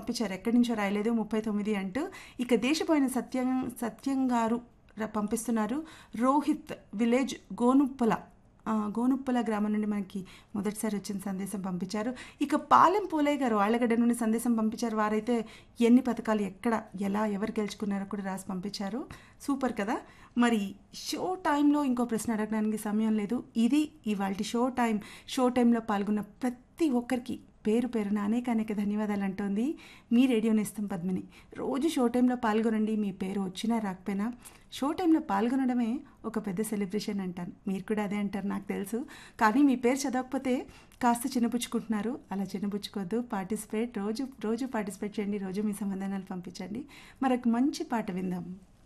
పంపించారు ఎక్కడి నుంచో రాయలేదు ముప్పై తొమ్మిది అంటూ ఇక దేశపోయిన సత్యం సత్యం గారు ర- పంపిస్తున్నారు రోహిత్ విలేజ్ గోనుప్పల ఆ, గోనుప్పల గ్రామం నుండి మనకి మొదటిసారి వచ్చిన సందేశం పంపించారు ఇక పాలెం పోలయ్య గారు ఆళ్ళగడ్డ నుండి సందేశం పంపించారు వారైతే ఎన్ని పథకాలు ఎక్కడ ఎలా ఎవరు గెలుచుకున్నారో కూడా రాసి పంపించారు సూపర్ కదా మరి షో టైంలో ఇంకో ప్రశ్న అడగడానికి సమయం లేదు ఇది ఇవాళ షో టైం షో టైంలో పాల్గొన్న ప్రతి ఒక్కరికి పేరు పేరున అనేక అనేక ధన్యవాదాలు అంటోంది మీ రేడియో నేస్తం పద్మిని రోజు షో టైంలో పాల్గొనండి మీ పేరు వచ్చినా రాకపోయినా షో టైంలో పాల్గొనడమే ఒక పెద్ద సెలబ్రేషన్ అంటాను మీరు కూడా అదే అంటారు నాకు తెలుసు కానీ మీ పేరు చదవకపోతే కాస్త చిన్నపుచ్చుకుంటున్నారు అలా చిన్నపుచ్చుకోవద్దు పార్టిసిపేట్ రోజు రోజు పార్టిసిపేట్ చేయండి రోజు మీ సమాధానాలు పంపించండి మరొక మంచి పాట విందాం